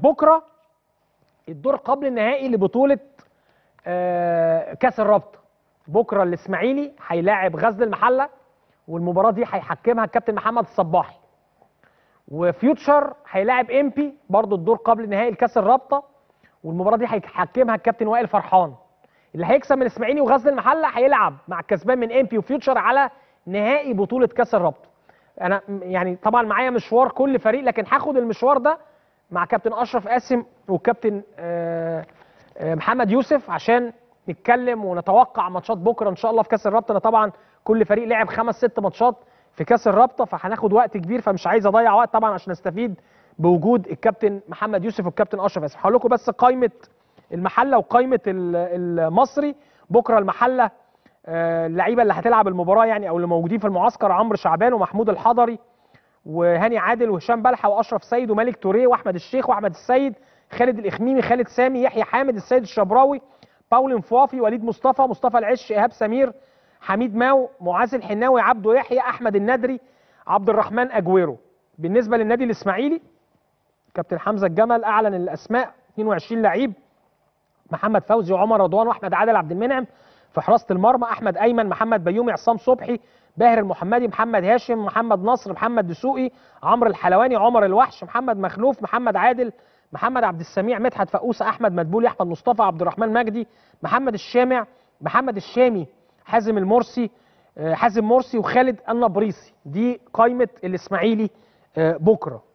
بكره الدور قبل النهائي لبطوله آه، كاس الرابطه بكره الاسماعيلي هيلاعب غزل المحله والمباراه دي هيحكمها الكابتن محمد الصباحي وفيوتشر هيلاعب امبي برضو الدور قبل نهائي الكاس الرابطه والمباراه دي هيحكمها الكابتن وائل فرحان اللي هيكسب من الاسماعيلي وغزل المحله هيلعب مع الكسبان من امبي وفيوتشر على نهائي بطوله كاس الرابطه انا م- يعني طبعا معايا مشوار كل فريق لكن هاخد المشوار ده مع كابتن اشرف قاسم وكابتن آه، آه، محمد يوسف عشان نتكلم ونتوقع ماتشات بكره ان شاء الله في كاس الرابطه انا طبعا كل فريق لعب خمس ست ماتشات في كاس الرابطه فهناخد وقت كبير فمش عايز اضيع وقت طبعا عشان استفيد بوجود الكابتن محمد يوسف والكابتن اشرف قاسم هقول لكم بس قائمه المحله وقائمه ال- المصري بكره المحله آه، اللعيبه اللي هتلعب المباراه يعني او اللي موجودين في المعسكر عمرو شعبان ومحمود الحضري وهاني عادل وهشام بلحه واشرف سيد ومالك توريه واحمد الشيخ واحمد السيد خالد الاخميمي خالد سامي يحيى حامد السيد الشبراوي باول مفوافي وليد مصطفى مصطفى العش ايهاب سمير حميد ماو معاذ الحناوي عبده يحيى احمد الندري عبد الرحمن اجويرو بالنسبه للنادي الاسماعيلي كابتن حمزه الجمل اعلن الاسماء 22 لعيب محمد فوزي وعمر رضوان واحمد عادل عبد المنعم في حراسه المرمى احمد ايمن محمد بيومي عصام صبحي باهر المحمدي محمد هاشم محمد نصر محمد دسوقي عمرو الحلواني عمر الوحش محمد مخلوف محمد عادل محمد عبد السميع مدحت فقوسه احمد مدبولي احمد مصطفى عبد الرحمن مجدي محمد الشامع محمد الشامي حازم المرسي آه، حازم مرسي وخالد النبريسي دي قائمه الاسماعيلي آه، بكره